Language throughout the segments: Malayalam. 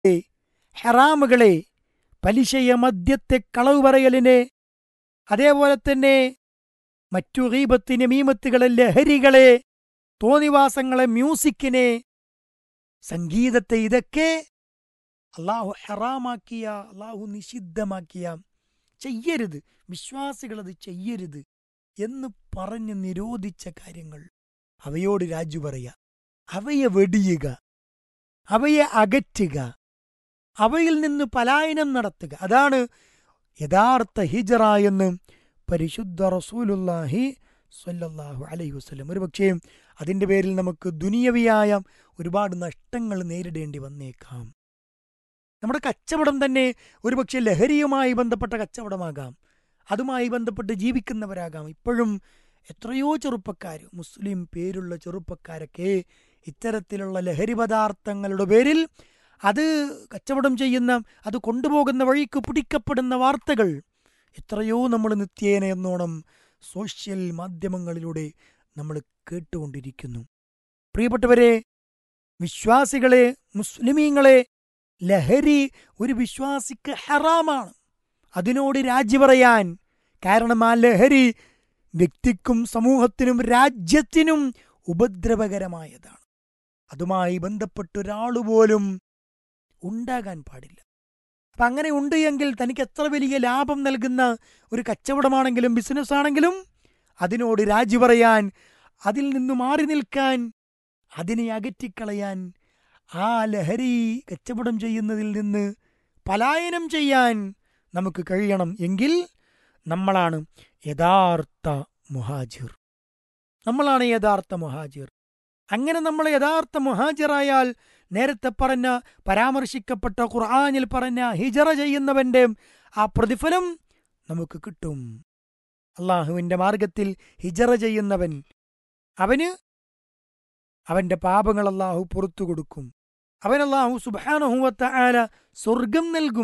ഹെറാമുകളെ പലിശയെ മദ്യത്തെ കളവ് പറയലിനെ അതേപോലെ തന്നെ മറ്റു റീബത്തിന് മീമത്തുകളെ ലഹരികളെ തോന്നിവാസങ്ങളെ മ്യൂസിക്കിനെ സംഗീതത്തെ ഇതൊക്കെ അള്ളാഹു ഹറാമാക്കിയ അള്ളാഹു നിഷിദ്ധമാക്കിയ ചെയ്യരുത് വിശ്വാസികളത് ചെയ്യരുത് എന്ന് പറഞ്ഞ് നിരോധിച്ച കാര്യങ്ങൾ അവയോട് രാജു പറയുക അവയെ വെടിയുക അവയെ അകറ്റുക അവയിൽ നിന്ന് പലായനം നടത്തുക അതാണ് യഥാർത്ഥ ഹിജറ എന്ന് പരിശുദ്ധ റസൂലുല്ലാഹി സ്വല്ലല്ലാഹു അലൈഹി വസല്ലം ഒരു പക്ഷേ അതിൻ്റെ പേരിൽ നമുക്ക് ദുനിയവിയായ ഒരുപാട് നഷ്ടങ്ങൾ നേരിടേണ്ടി വന്നേക്കാം നമ്മുടെ കച്ചവടം തന്നെ ഒരുപക്ഷെ ലഹരിയുമായി ബന്ധപ്പെട്ട കച്ചവടമാകാം അതുമായി ബന്ധപ്പെട്ട് ജീവിക്കുന്നവരാകാം ഇപ്പോഴും എത്രയോ ചെറുപ്പക്കാർ മുസ്ലിം പേരുള്ള ചെറുപ്പക്കാരൊക്കെ ഇത്തരത്തിലുള്ള ലഹരി പദാർത്ഥങ്ങളുടെ പേരിൽ അത് കച്ചവടം ചെയ്യുന്ന അത് കൊണ്ടുപോകുന്ന വഴിക്ക് പിടിക്കപ്പെടുന്ന വാർത്തകൾ എത്രയോ നമ്മൾ നിത്യേന എന്നോണം സോഷ്യൽ മാധ്യമങ്ങളിലൂടെ നമ്മൾ കേട്ടുകൊണ്ടിരിക്കുന്നു പ്രിയപ്പെട്ടവരെ വിശ്വാസികളെ മുസ്ലിമീങ്ങളെ ലഹരി ഒരു വിശ്വാസിക്ക് ഹറാമാണ് അതിനോട് രാജി പറയാൻ കാരണം ആ ലഹരി വ്യക്തിക്കും സമൂഹത്തിനും രാജ്യത്തിനും ഉപദ്രവകരമായതാണ് അതുമായി ബന്ധപ്പെട്ട് ഒരാൾ പോലും ഉണ്ടാകാൻ പാടില്ല അപ്പം അങ്ങനെ ഉണ്ട് എങ്കിൽ തനിക്ക് എത്ര വലിയ ലാഭം നൽകുന്ന ഒരു കച്ചവടമാണെങ്കിലും ബിസിനസ് ആണെങ്കിലും അതിനോട് രാജി പറയാൻ അതിൽ നിന്ന് മാറി നിൽക്കാൻ അതിനെ അകറ്റിക്കളയാൻ ആ ലഹരി കച്ചവടം ചെയ്യുന്നതിൽ നിന്ന് പലായനം ചെയ്യാൻ നമുക്ക് കഴിയണം എങ്കിൽ നമ്മളാണ് യഥാർത്ഥ മുഹാജിർ നമ്മളാണ് യഥാർത്ഥ മുഹാജിർ അങ്ങനെ നമ്മൾ യഥാർത്ഥ മുഹാജിറായാൽ നേരത്തെ പറഞ്ഞ പരാമർശിക്കപ്പെട്ട ഖുർആാനിൽ പറഞ്ഞ ഹിജറ ചെയ്യുന്നവന്റെ ആ പ്രതിഫലം നമുക്ക് കിട്ടും അള്ളാഹുവിന്റെ മാർഗത്തിൽ ഹിജറ ചെയ്യുന്നവൻ അവന് അവന്റെ പാപങ്ങൾ അള്ളാഹു പുറത്തു കൊടുക്കും അവൻ അള്ളാഹു സുബാനഹുവത്ത ആല സ്വർഗം നൽകും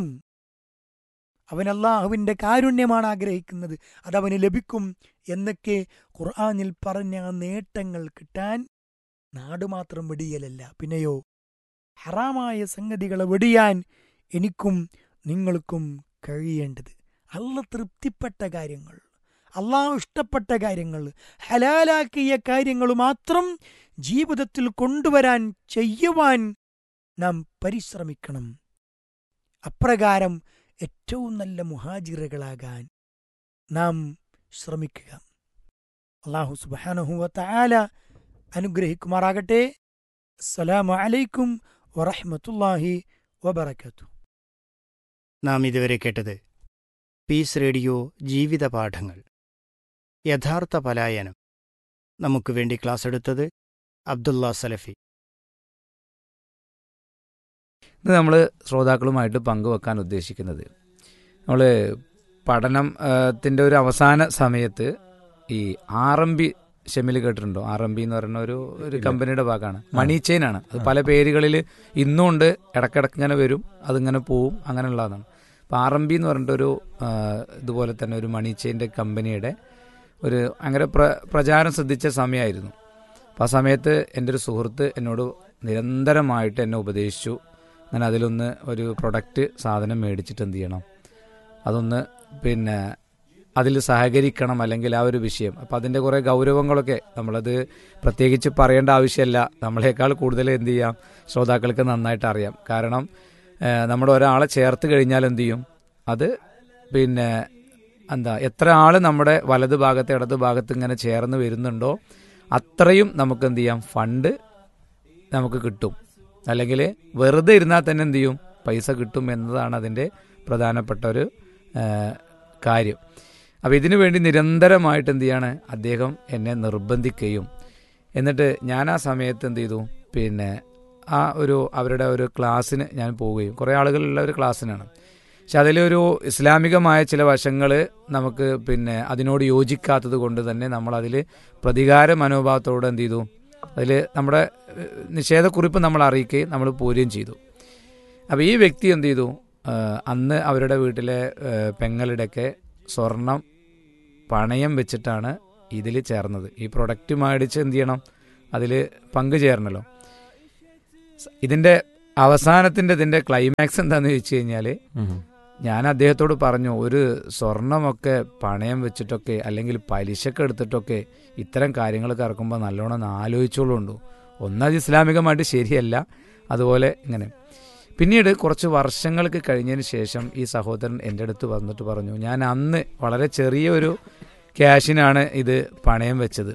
അവൻ അള്ളാഹുവിന്റെ കാരുണ്യമാണ് ആഗ്രഹിക്കുന്നത് അതവന് ലഭിക്കും എന്നൊക്കെ ഖുർആാനിൽ പറഞ്ഞ ആ നേട്ടങ്ങൾ കിട്ടാൻ നാട് മാത്രം വെടിയലല്ല പിന്നെയോ ഹറാമായ സംഗതികളെ വെടിയാൻ എനിക്കും നിങ്ങൾക്കും കഴിയേണ്ടത് അല്ല തൃപ്തിപ്പെട്ട കാര്യങ്ങൾ അള്ളാഹു ഇഷ്ടപ്പെട്ട കാര്യങ്ങൾ ഹലാലാക്കിയ കാര്യങ്ങൾ മാത്രം ജീവിതത്തിൽ കൊണ്ടുവരാൻ ചെയ്യുവാൻ നാം പരിശ്രമിക്കണം അപ്രകാരം ഏറ്റവും നല്ല മുഹാജിറുകളാകാൻ നാം ശ്രമിക്കുക അള്ളാഹു സുബാനഹുവത്ത ആല അനുഗ്രഹിക്കുമാറാകട്ടെ അസ്സലാമു അലൈക്കും വറഹ്മത്തുള്ളാഹി വബറകാത്തു നാം ഇതുവരെ കേട്ടത് പീസ് റേഡിയോ ജീവിത പാഠങ്ങൾ യഥാർത്ഥ പലായനം നമുക്ക് വേണ്ടി ക്ലാസ് എടുത്തത് അബ്ദുള്ള സലഫി ഇത് നമ്മൾ ശ്രോതാക്കളുമായിട്ട് പങ്കുവെക്കാൻ ഉദ്ദേശിക്കുന്നത് നമ്മൾ പഠനം ത്തിൻ്റെ ഒരു അവസാന സമയത്ത് ഈ ആർ എം ബി ഷെമിൽ കേട്ടിട്ടുണ്ടോ ആർ എം ബി എന്ന് പറയുന്ന ഒരു ഒരു കമ്പനിയുടെ ഭാഗമാണ് മണി ചെയിൻ ആണ് അത് പല പേരുകളിൽ ഇന്നും ഉണ്ട് ഇടക്കിടക്ക് ഇങ്ങനെ വരും അതിങ്ങനെ പോവും അങ്ങനെയുള്ളതാണ് അപ്പോൾ ആർ എം ബി എന്ന് പറഞ്ഞിട്ട് ഒരു ആ, ഇതുപോലെ തന്നെ ഒരു മണി ചെയിൻ്റെ കമ്പനിയുടെ ഒരു അങ്ങനെ പ്ര പ്രചാരം ശ്രദ്ധിച്ച സമയമായിരുന്നു അപ്പോൾ ആ സമയത്ത് എൻ്റെ ഒരു സുഹൃത്ത് എന്നോട് നിരന്തരമായിട്ട് എന്നെ ഉപദേശിച്ചു അങ്ങനെ അതിലൊന്ന് ഒരു പ്രൊഡക്റ്റ് സാധനം മേടിച്ചിട്ട് എന്ത് ചെയ്യണം അതൊന്ന് പിന്നെ അതിൽ സഹകരിക്കണം അല്ലെങ്കിൽ ആ ഒരു വിഷയം അപ്പം അതിൻ്റെ കുറേ ഗൗരവങ്ങളൊക്കെ നമ്മളത് പ്രത്യേകിച്ച് പറയേണ്ട ആവശ്യമില്ല നമ്മളെക്കാൾ കൂടുതൽ എന്ത് ചെയ്യാം ശ്രോതാക്കൾക്ക് നന്നായിട്ട് അറിയാം കാരണം ഏഹ്, നമ്മുടെ ഒരാളെ ചേർത്ത് കഴിഞ്ഞാൽ എന്ത് ചെയ്യും അത് പിന്നെ എന്താ എത്ര ആൾ നമ്മുടെ വലത് ഭാഗത്ത് ഇടത് ഭാഗത്ത് ഇങ്ങനെ ചേർന്ന് വരുന്നുണ്ടോ അത്രയും നമുക്ക് എന്ത് ചെയ്യാം ഫണ്ട് നമുക്ക് കിട്ടും അല്ലെങ്കിൽ വെറുതെ ഇരുന്നാൽ തന്നെ എന്ത് ചെയ്യും പൈസ കിട്ടും എന്നതാണ് അതിൻ്റെ പ്രധാനപ്പെട്ട ഒരു ആ, കാര്യം അപ്പോൾ ഇതിനു വേണ്ടി നിരന്തരമായിട്ട് എന്ത് ചെയ്യാണ് അദ്ദേഹം എന്നെ നിർബന്ധിക്കുകയും എന്നിട്ട് ഞാൻ ആ സമയത്ത് എന്ത് ചെയ്തു പിന്നെ ആ ഒരു അവരുടെ ഒരു ക്ലാസ്സിന് ഞാൻ പോവുകയും കുറേ ആളുകളുള്ള ഒരു ക്ലാസ്സിനാണ് പക്ഷെ അതിലൊരു ഇസ്ലാമികമായ ചില വശങ്ങൾ നമുക്ക് പിന്നെ അതിനോട് യോജിക്കാത്തത് കൊണ്ട് തന്നെ നമ്മൾ അതിൽ പ്രതികാര മനോഭാവത്തോടെ എന്ത് ചെയ്തു അതിൽ നമ്മുടെ ഏഹ്, നിഷേധക്കുറിപ്പ് നമ്മൾ അറിയിക്കുകയും നമ്മൾ പോരുകയും ചെയ്തു അപ്പോൾ ഈ വ്യക്തി എന്ത് ചെയ്തു ഏഹ്, അന്ന് അവരുടെ വീട്ടിലെ ഏഹ്, പെങ്ങളുടെയൊക്കെ സ്വർണം പണയം വെച്ചിട്ടാണ് ഇതിൽ ചേർന്നത് ഈ പ്രൊഡക്റ്റ് മേടിച്ച് എന്ത് ചെയ്യണം അതിൽ പങ്കുചേരണല്ലോ ഇതിൻ്റെ അവസാനത്തിന്റെ ഇതിന്റെ ക്ലൈമാക്സ് എന്താന്ന് ചോദിച്ചു കഴിഞ്ഞാല് ഞാൻ അദ്ദേഹത്തോട് പറഞ്ഞു ഒരു സ്വർണമൊക്കെ പണയം വെച്ചിട്ടൊക്കെ അല്ലെങ്കിൽ പലിശക്ക് എടുത്തിട്ടൊക്കെ ഇത്തരം കാര്യങ്ങളൊക്കെ ഇറക്കുമ്പോൾ നല്ലോണം ഒന്ന് ആലോചിച്ചോളുണ്ടു ഒന്നത് ഇസ്ലാമികമായിട്ട് ശരിയല്ല അതുപോലെ ഇങ്ങനെ പിന്നീട് കുറച്ച് വർഷങ്ങൾക്ക് കഴിഞ്ഞതിന് ശേഷം ഈ സഹോദരൻ എൻ്റെ അടുത്ത് വന്നിട്ട് പറഞ്ഞു ഞാൻ അന്ന് വളരെ ചെറിയ ഒരു ക്യാഷിനാണ് ഇത് പണയം വെച്ചത്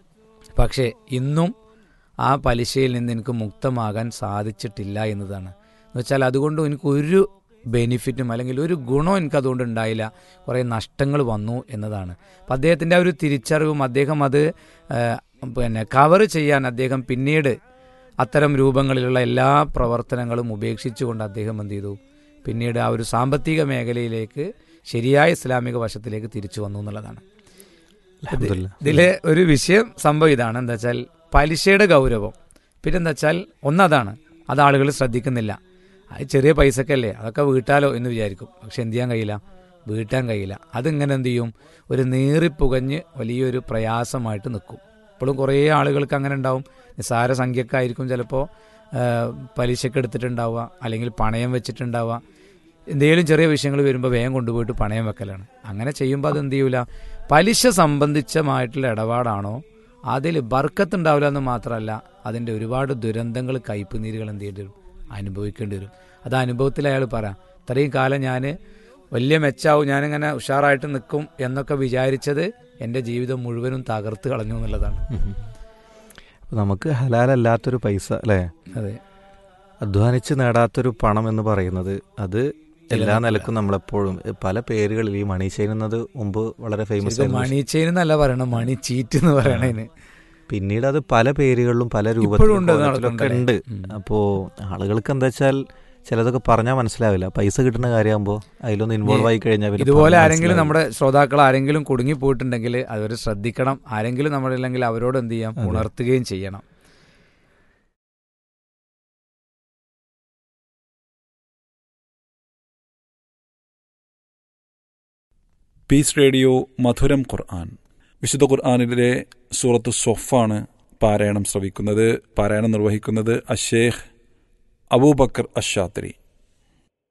പക്ഷേ ഇന്നും ആ പലിശയിൽ നിന്ന് എനിക്ക് മുക്തമാകാൻ സാധിച്ചിട്ടില്ല എന്നതാണ് എന്ന് വെച്ചാൽ അതുകൊണ്ട് എനിക്ക് ഒരു ബെനിഫിറ്റും അല്ലെങ്കിൽ ഒരു ഗുണവും എനിക്ക് അതുകൊണ്ട് ഉണ്ടായില്ല കുറേ നഷ്ടങ്ങൾ വന്നു എന്നതാണ് അപ്പം അദ്ദേഹത്തിൻ്റെ ആ ഒരു തിരിച്ചറിവും അദ്ദേഹം അത് ആ, പിന്നെ കവർ ചെയ്യാൻ അദ്ദേഹം പിന്നീട് അത്തരം രൂപങ്ങളിലുള്ള എല്ലാ പ്രവർത്തനങ്ങളും ഉപേക്ഷിച്ചുകൊണ്ട് അദ്ദേഹം എന്ത് ചെയ്തു പിന്നീട് ആ ഒരു സാമ്പത്തിക മേഖലയിലേക്ക് ശരിയായ ഇസ്ലാമിക വശത്തിലേക്ക് തിരിച്ചു വന്നു എന്നുള്ളതാണ് അൽഹംദുലില്ലാ. ഇതിലെ ഒരു വിഷയം സംഭവം ഇതാണ് എന്താ വെച്ചാൽ പലിശയുടെ ഗൗരവം പിന്നെ എന്താ വെച്ചാൽ ഒന്നതാണ് അത് ആളുകൾ ശ്രദ്ധിക്കുന്നില്ല അത് ചെറിയ പൈസക്കല്ലേ അതൊക്കെ വീട്ടാലോ എന്ന് വിചാരിക്കും പക്ഷെ എന്ത് ചെയ്യാൻ കഴിയില്ല വീട്ടാൻ കഴിയില്ല അതിങ്ങനെ എന്ത് ചെയ്യും ഒരു നീറിപ്പുകഞ്ഞ് വലിയൊരു പ്രയാസമായിട്ട് നിൽക്കും ഇപ്പോഴും കുറേ ആളുകൾക്ക് അങ്ങനെ ഉണ്ടാവും നിസ്സാര സംഖ്യക്കായിരിക്കും ചിലപ്പോൾ പലിശക്ക് എടുത്തിട്ടുണ്ടാവുക അല്ലെങ്കിൽ പണയം വെച്ചിട്ടുണ്ടാവുക എന്തെങ്കിലും ചെറിയ വിഷയങ്ങൾ വരുമ്പോൾ വേഗം കൊണ്ടുപോയിട്ട് പണയം വെക്കലാണ് അങ്ങനെ ചെയ്യുമ്പോൾ അത് എന്ത് ചെയ്യൂല പലിശ സംബന്ധിച്ചമായിട്ടുള്ള ഇടപാടാണോ അതിൽ ബർക്കത്തുണ്ടാവില്ല എന്ന് മാത്രമല്ല അതിൻ്റെ ഒരുപാട് ദുരന്തങ്ങൾ കയ്പുനീരുകൾ എന്ത് ചെയ്യേണ്ടി വരും അനുഭവിക്കേണ്ടി വരും അത് അനുഭവത്തിൽ അയാൾ പറയാം ഇത്രയും കാലം ഞാൻ വലിയ മെച്ചാവും ഞാനിങ്ങനെ ഉഷാറായിട്ട് നിൽക്കും എന്നൊക്കെ വിചാരിച്ചത് എൻ്റെ ജീവിതം മുഴുവനും തകർത്ത് കളഞ്ഞു എന്നുള്ളതാണ് ഉം. അപ്പൊ നമുക്ക് ഹലാലല്ലാത്തൊരു പൈസ അല്ലേ അതെ അധ്വാനിച്ച് നേടാത്തൊരു പണം എന്ന് പറയുന്നത് അത് എല്ലാ നിലനിൽക്കില്ല. നിലക്കും നമ്മളെപ്പോഴും എ, പല പേരുകളിൽ ഈ മണി ചെയിൻ എന്നത് മുമ്പ് വളരെ ഫേമസ് ശരിക്കും മണി ചെയിൻ എന്നല്ല പറയണം മണി ചീറ്റ് എന്ന് പറയണതിന് പിന്നീട് അത് പല പേരുകളിലും പല ഇപ്പോഴും രൂപത്തിലും ഉണ്ട് അത് കോലത്തിലൊക്കെ ഉണ്ട് നടക്കുന്നുണ്ടല്ലേ? ഉം. അപ്പോ ആളുകൾക്ക് എന്താ വെച്ചാൽ ചിലതൊക്കെ പറഞ്ഞാൽ മനസ്സിലാവില്ല പൈസ കിട്ടുന്ന കാര്യമാകുമ്പോൾ അതിലൊന്ന് ഇൻവോൾവ് ആയി കഴിഞ്ഞാൽ പിന്നെ ഇതുപോലെ പറഞ്ഞാൽ ആരെങ്കിലും മനസ്സിലാവില്ല. നമ്മുടെ ശ്രോതാക്കൾ ആരെങ്കിലും കുടുങ്ങി പോയിട്ടുണ്ടെങ്കിൽ അവർ ശ്രദ്ധിക്കണം ആരെങ്കിലും നമ്മളില്ലെങ്കിൽ അവരോട് എന്ത് ചെയ്യാം അതെ. ഉണർത്തുകയും ചെയ്യണം പീസ് റേഡിയോ മധുരം ഖുർആൻ വിശുദ്ധ ഖുർആാനിലെ സൂറത്ത് സൊഫാണ് പാരായണം ശ്രവിക്കുന്നത് പാരായണം നിർവഹിക്കുന്നത് അഷേഖ് അബൂബക്കർ അഷാത്രി